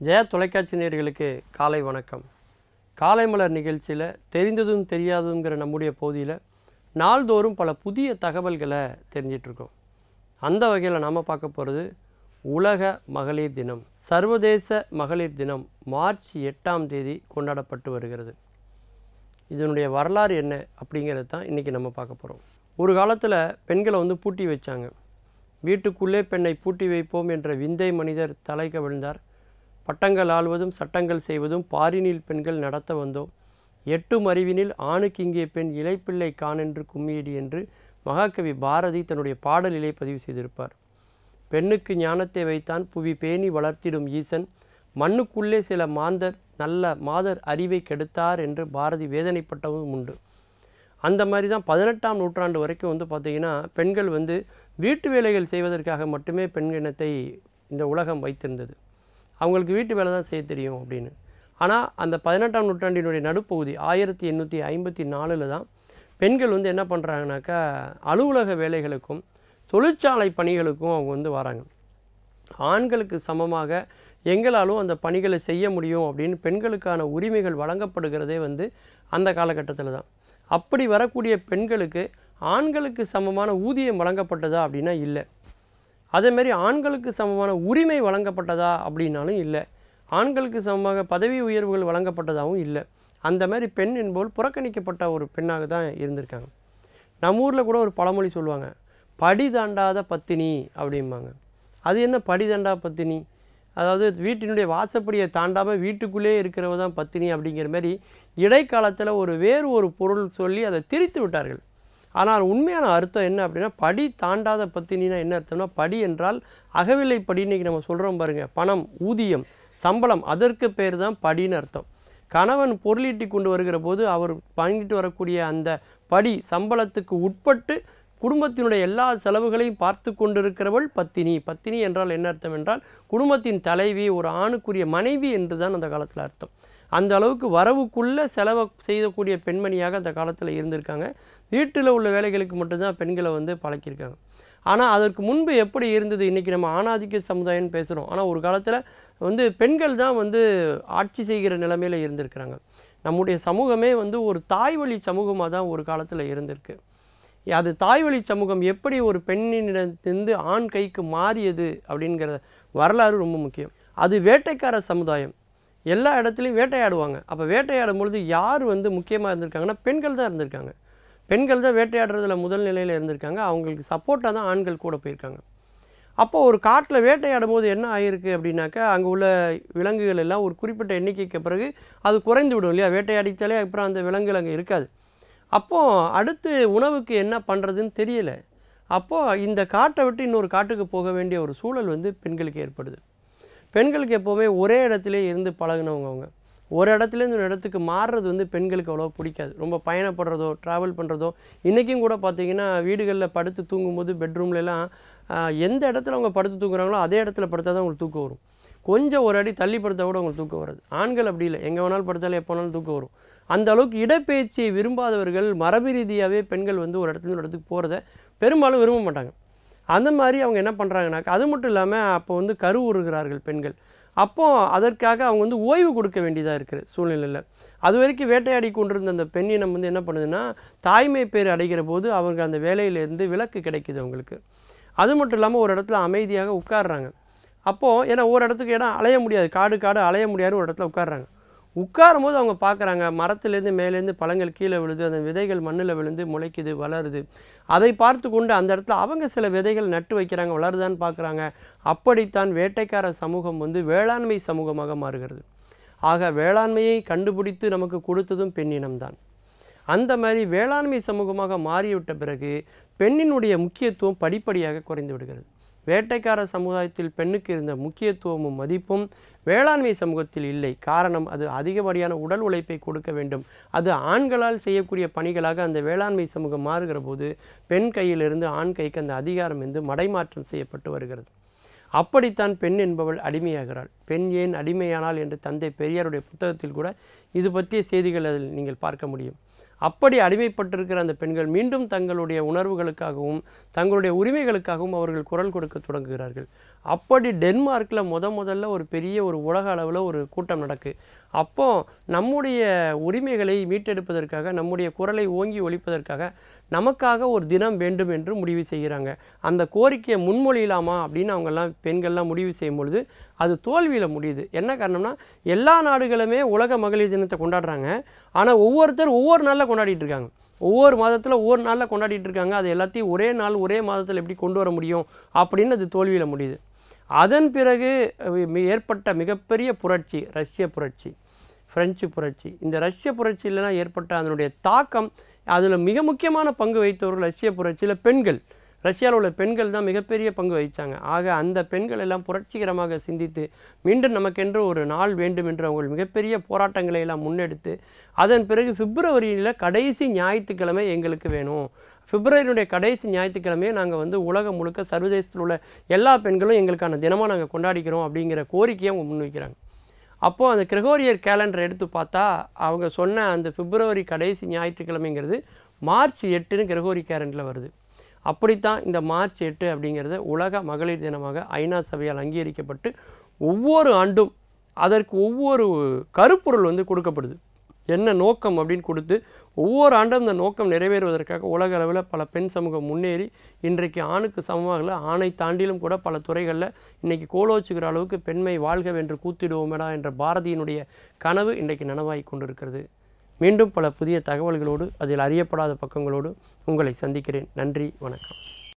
ஜெயா தொலைக்காட்சி நேயர்களுக்கு காலை வணக்கம் காலை மலர் நிகழ்ச்சியில் தெரிந்ததும் தெரியாததுங்கிற நம்முடைய பகுதியில் நாள்தோறும் பல புதிய தகவல்களை தெரிஞ்சிட்டு இருக்கோம் அந்த வகையில் நாம் பார்க்க போகிறது உலக மகளிர் தினம் சர்வதேச மகளிர் தினம் மார்ச் எட்டாம் தேதி கொண்டாடப்பட்டு வருகிறது இதனுடைய வரலாறு என்ன அப்படிங்கிறது தான் இன்றைக்கி நம்ம பார்க்க போகிறோம் ஒரு காலத்தில் பெண்களை வந்து பூட்டி வச்சாங்க வீட்டுக்குள்ளே பெண்ணை பூட்டி வைப்போம் என்ற விந்தை மனிதர் தலை கவிழ்ந்தார் பட்டங்கள் ஆள்வதும் சட்டங்கள் செய்வதும் பாரினில் பெண்கள் நடத்த வந்தோம் எட்டும் அறிவினில் ஆணுக்கு இங்கே பெண் இலைப்பிள்ளை காணென்று கும்மியடி என்று மகாகவி பாரதி தன்னுடைய பாடலிலே பதிவு செய்திருப்பார் பெண்ணுக்கு ஞானத்தை வைத்தான் புவி பேணி வளர்த்திடும் ஈசன் மண்ணுக்குள்ளே சில மாந்தர் நல்ல மாதர் அறிவை கெடுத்தார் என்று பாரதி வேதனைப்பட்டவும் உண்டு அந்த மாதிரி தான் பதினெட்டாம் நூற்றாண்டு வரைக்கும் வந்து பார்த்திங்கன்னா பெண்கள் வந்து வீட்டு வேலைகள் செய்வதற்காக மட்டுமே பெண் இனத்தை இந்த உலகம் வைத்திருந்தது அவங்களுக்கு வீட்டு வேலை தான் செய்ய தெரியும் அப்படின்னு ஆனால் அந்த பதினெட்டாம் நூற்றாண்டினுடைய நடுப்பகுதி ஆயிரத்தி எண்ணூற்றி ஐம்பத்தி நாலில் தான் பெண்கள் வந்து என்ன பண்ணுறாங்கனாக்கா அலுவலக வேலைகளுக்கும் தொழிற்சாலை பணிகளுக்கும் அவங்க வந்து வராங்க ஆண்களுக்கு சமமாக எங்களாலும் அந்த பணிகளை செய்ய முடியும் அப்படின்னு பெண்களுக்கான உரிமைகள் வழங்கப்படுகிறதே வந்து அந்த காலகட்டத்தில் தான் அப்படி வரக்கூடிய பெண்களுக்கு ஆண்களுக்கு சமமான ஊதியம் வழங்கப்பட்டதா அப்படின்னா இல்லை அதேமாரி ஆண்களுக்கு சமமான உரிமை வழங்கப்பட்டதா அப்படின்னாலும் இல்லை ஆண்களுக்கு சமமாக பதவி உயர்வுகள் வழங்கப்பட்டதாகவும் இல்லை அந்த மாதிரி பெண் என்போல் புறக்கணிக்கப்பட்ட ஒரு பெண்ணாக தான் இருந்திருக்காங்க நம்ம ஊரில் கூட ஒரு பழமொழி சொல்லுவாங்க படி தாண்டாத பத்தினி அப்படிம்பாங்க அது என்ன படி தாண்டா பத்தினி அதாவது வீட்டினுடைய வாசப்படியை தாண்டாமல் வீட்டுக்குள்ளே இருக்கிறவ தான் பத்தினி அப்படிங்கிற மாதிரி இடைக்காலத்தில் ஒரு வேறு ஒரு பொருள் சொல்லி அதை திரித்து விட்டார்கள் ஆனால் உண்மையான அர்த்தம் என்ன அப்படின்னா படி தாண்டாத பத்தினா என்ன அர்த்தம்னா படி என்றால் அகவிலை படி இன்னைக்கு நம்ம சொல்கிறோம் பாருங்கள் பணம் ஊதியம் சம்பளம் அதற்கு பேர் தான் படின்னு அர்த்தம் கணவன் பொருளீட்டி கொண்டு வருகிற போது அவர் வாங்கிட்டு வரக்கூடிய அந்த படி சம்பளத்துக்கு உட்பட்டு குடும்பத்தினுடைய எல்லா செலவுகளையும் பார்த்து கொண்டிருக்கிறவள் பத்தினி பத்தினி என்றால் என்ன அர்த்தம் என்றால் குடும்பத்தின் தலைவி ஒரு ஆணுக்குரிய மனைவி என்று தான் அந்த காலத்தில் அர்த்தம் அந்த அளவுக்கு வரவுக்குள்ளே செலவை செய்யக்கூடிய பெண்மணியாக அந்த காலத்தில் இருந்திருக்காங்க வீட்டில் உள்ள வேலைகளுக்கு மட்டும்தான் பெண்களை வந்து பழக்கியிருக்காங்க ஆனால் அதற்கு முன்பு எப்படி இருந்தது இன்றைக்கி நம்ம ஆணாதிக்க சமுதாயம்னு பேசுகிறோம் ஆனால் ஒரு காலத்தில் வந்து பெண்கள் தான் வந்து ஆட்சி செய்கிற நிலைமையில் இருந்திருக்கிறாங்க நம்முடைய சமூகமே வந்து ஒரு தாய் வழி சமூகமாக தான் ஒரு காலத்தில் இருந்திருக்கு அது தாய் வழி சமூகம் எப்படி ஒரு பெண்ணினிடத்திலிருந்து ஆண் கைக்கு மாறியது அப்படிங்கிற வரலாறு ரொம்ப முக்கியம் அது வேட்டைக்கார சமுதாயம் எல்லா இடத்துலையும் வேட்டையாடுவாங்க அப்போ வேட்டையாடும் பொழுது யார் வந்து முக்கியமாக இருந்திருக்காங்கன்னா பெண்கள் தான் இருந்திருக்காங்க பெண்கள் தான் வேட்டையாடுறதுல முதல் நிலையில் இருந்திருக்காங்க அவங்களுக்கு சப்போர்ட்டாக தான் ஆண்கள் கூட போயிருக்காங்க அப்போ ஒரு காட்டில் வேட்டையாடும் போது என்ன ஆகிருக்கு அப்படின்னாக்கா அங்கே உள்ள விலங்குகள் எல்லாம் ஒரு குறிப்பிட்ட எண்ணிக்கைக்கு பிறகு அது குறைந்து விடும் இல்லையா வேட்டையாடித்தாலே அப்புறம் அந்த விலங்குகள் அங்கே இருக்காது அப்போது அடுத்து உணவுக்கு என்ன பண்ணுறதுன்னு தெரியல அப்போது இந்த காட்டை விட்டு இன்னொரு காட்டுக்கு போக வேண்டிய ஒரு சூழல் வந்து பெண்களுக்கு ஏற்படுது பெண்களுக்கு எப்போவுமே ஒரே இடத்துல இருந்து பழகினவங்க அவங்க ஒரு இடத்துலேருந்து ஒரு இடத்துக்கு மாறுறது வந்து பெண்களுக்கு அவ்வளோ பிடிக்காது ரொம்ப பயணப்படுறதோ ட்ராவல் பண்ணுறதோ இன்றைக்கும் கூட பார்த்தீங்கன்னா வீடுகளில் படுத்து தூங்கும்போது பெட்ரூம்லலாம் எந்த இடத்துல அவங்க படுத்து தூங்குறாங்களோ அதே இடத்துல படுத்தா தான் அவங்களுக்கு தூக்கம் வரும் கொஞ்சம் ஒரு அடி தள்ளி படுத்தா கூட அவங்களுக்கு தூக்கம் வராது ஆண்கள் அப்படி இல்லை எங்கே வேணாலும் படுத்தாலும் எப்போ வேணாலும் தூக்கம் வரும் அந்த அளவுக்கு இடப்பெயர்ச்சியை விரும்பாதவர்கள் மரபு ரீதியாகவே பெண்கள் வந்து ஒரு இடத்துல ஒரு இடத்துக்கு போகிறத பெரும்பாலும் விரும்ப மாட்டாங்க அந்த மாதிரி அவங்க என்ன பண்ணுறாங்கனாக்கா அது மட்டும் இல்லாமல் அப்போ வந்து கரு உருகிறார்கள் பெண்கள் அப்போ அதற்காக அவங்க வந்து ஓய்வு கொடுக்க வேண்டியதாக இருக்குது சூழ்நிலையில் அது வரைக்கும் வேட்டையாடி கொண்டிருந்த அந்த பெண்ணினம் வந்து என்ன பண்ணுதுன்னா தாய்மை பேர் அடைகிற போது அவங்க அந்த வேலையிலேருந்து விலக்கு கிடைக்குது அவங்களுக்கு அது மட்டும் இல்லாமல் ஒரு இடத்துல அமைதியாக உட்காடுறாங்க அப்போது ஏன்னா ஒரு இடத்துக்கு இடம் அலைய முடியாது காடு காடு அலைய முடியாது ஒரு இடத்துல உட்காடுறாங்க உட்காரும் போது அவங்க பார்க்குறாங்க மரத்துலேருந்து மேலேருந்து பழங்கள் கீழே விழுது அந்த விதைகள் மண்ணில் விழுந்து முளைக்குது வளருது அதை பார்த்து கொண்டு அந்த இடத்துல அவங்க சில விதைகள் நட்டு வைக்கிறாங்க வளருதான்னு பார்க்குறாங்க அப்படித்தான் வேட்டைக்கார சமூகம் வந்து வேளாண்மை சமூகமாக மாறுகிறது ஆக வேளாண்மையை கண்டுபிடித்து நமக்கு கொடுத்ததும் பெண்ணினம்தான் அந்த மாதிரி வேளாண்மை சமூகமாக மாறிவிட்ட பிறகு பெண்ணினுடைய முக்கியத்துவம் படிப்படியாக குறைந்து விடுகிறது வேட்டைக்கார சமுதாயத்தில் பெண்ணுக்கு இருந்த முக்கியத்துவமும் மதிப்பும் வேளாண்மை சமூகத்தில் இல்லை காரணம் அது அதிகப்படியான உடல் உழைப்பை கொடுக்க வேண்டும் அது ஆண்களால் செய்யக்கூடிய பணிகளாக அந்த வேளாண்மை சமூகம் மாறுகிற போது பெண் கையிலிருந்து ஆண் கைக்கு அந்த அதிகாரம் வந்து மடைமாற்றம் செய்யப்பட்டு வருகிறது அப்படித்தான் பெண் என்பவள் அடிமையாகிறாள் பெண் ஏன் அடிமையானால் என்று தந்தை பெரியாருடைய புத்தகத்தில் கூட இது பற்றிய செய்திகள் அதில் நீங்கள் பார்க்க முடியும் அப்படி அடிமைப்பட்டிருக்கிற அந்த பெண்கள் மீண்டும் தங்களுடைய உணர்வுகளுக்காகவும் தங்களுடைய உரிமைகளுக்காகவும் அவர்கள் குரல் கொடுக்க தொடங்குகிறார்கள் அப்படி டென்மார்க்கில் முத முதல்ல ஒரு பெரிய ஒரு உலக அளவில் ஒரு கூட்டம் நடக்கு அப்போ நம்முடைய உரிமைகளை மீட்டெடுப்பதற்காக நம்முடைய குரலை ஓங்கி ஒலிப்பதற்காக நமக்காக ஒரு தினம் வேண்டும் என்று முடிவு செய்கிறாங்க அந்த கோரிக்கையை முன்மொழியலாமா அப்படின்னு அவங்கெல்லாம் பெண்கள்லாம் முடிவு செய்யும் பொழுது அது தோல்வியில் முடியுது என்ன காரணம்னா எல்லா நாடுகளுமே உலக மகளிர் தினத்தை கொண்டாடுறாங்க ஆனால் ஒவ்வொருத்தர் ஒவ்வொரு நாளில் கொண்டாடிட்டு இருக்காங்க ஒவ்வொரு மாதத்தில் ஒவ்வொரு நாளில் கொண்டாடிட்டு இருக்காங்க அது எல்லாத்தையும் ஒரே நாள் ஒரே மாதத்தில் எப்படி கொண்டு வர முடியும் அப்படின்னு அது தோல்வியில் முடியுது அதன் பிறகு அஹ், மி- ஏற்பட்ட மிகப்பெரிய புரட்சி ரஷ்ய புரட்சி பிரெஞ்சு புரட்சி இந்த ரஷ்ய புரட்சியிலலாம் ஏற்பட்ட அதனுடைய தாக்கம் அதில் மிக முக்கியமான பங்கு வகித்தவர்கள் ரஷ்ய புரட்சியில் பெண்கள் ரஷ்யாவில் உள்ள பெண்கள் தான் மிகப்பெரிய பங்கு வகித்தாங்க ஆக அந்த பெண்கள் எல்லாம் புரட்சிகரமாக சிந்தித்து மீண்டும் நமக்கென்று ஒரு நாள் வேண்டும் என்று அவங்க மிகப்பெரிய போராட்டங்களை எல்லாம் முன்னெடுத்து அதன் பிறகு பிப்ரவரியில் கடைசி ஞாயிற்றுக்கிழமை எங்களுக்கு வேணும் பிப்ரவரியுடைய கடைசி ஞாயிற்றுக்கிழமையே நாங்கள் வந்து உலகம் முழுக்க சர்வதேசத்தில் உள்ள எல்லா பெண்களும் எங்களுக்கான தினமாக நாங்கள் கொண்டாடிக்கிறோம் அப்படிங்கிற கோரிக்கையை அவங்க முன்வைக்கிறாங்க அப்போது அந்த கிரகோரியர் கேலண்டர் எடுத்து பார்த்தா அவங்க சொன்ன அந்த பிப்ரவரி கடைசி ஞாயிற்றுக்கிழமைங்கிறது மார்ச் எட்டுன்னு கிரகோரி கேலண்டரில் வருது அப்படித்தான் இந்த மார்ச் எட்டு அப்படிங்கிறது உலக மகளிர் தினமாக ஐநா சபையால் அங்கீகரிக்கப்பட்டு ஒவ்வொரு ஆண்டும் அதற்கு ஒவ்வொரு கருப்பொருள் வந்து கொடுக்கப்படுது என்ன நோக்கம் அப்படின்னு கொடுத்து ஒவ்வொரு ஆண்டும் இந்த நோக்கம் நிறைவேறுவதற்காக உலக அளவில் பல பெண் சமூகம் முன்னேறி இன்றைக்கு ஆணுக்கு சமமாக ஆணை தாண்டிலும் கூட பல துறைகளில் இன்னைக்கு கோலோச்சுகிற அளவுக்கு பெண்மை வாழ்கவென்று கூத்திடுவோமேடா என்ற பாரதியினுடைய கனவு இன்றைக்கு நனவாய் கொண்டிருக்கிறது மீண்டும் பல புதிய தகவல்களோடு அதில் அறியப்படாத பக்கங்களோடு உங்களை சந்திக்கிறேன் நன்றி வணக்கம்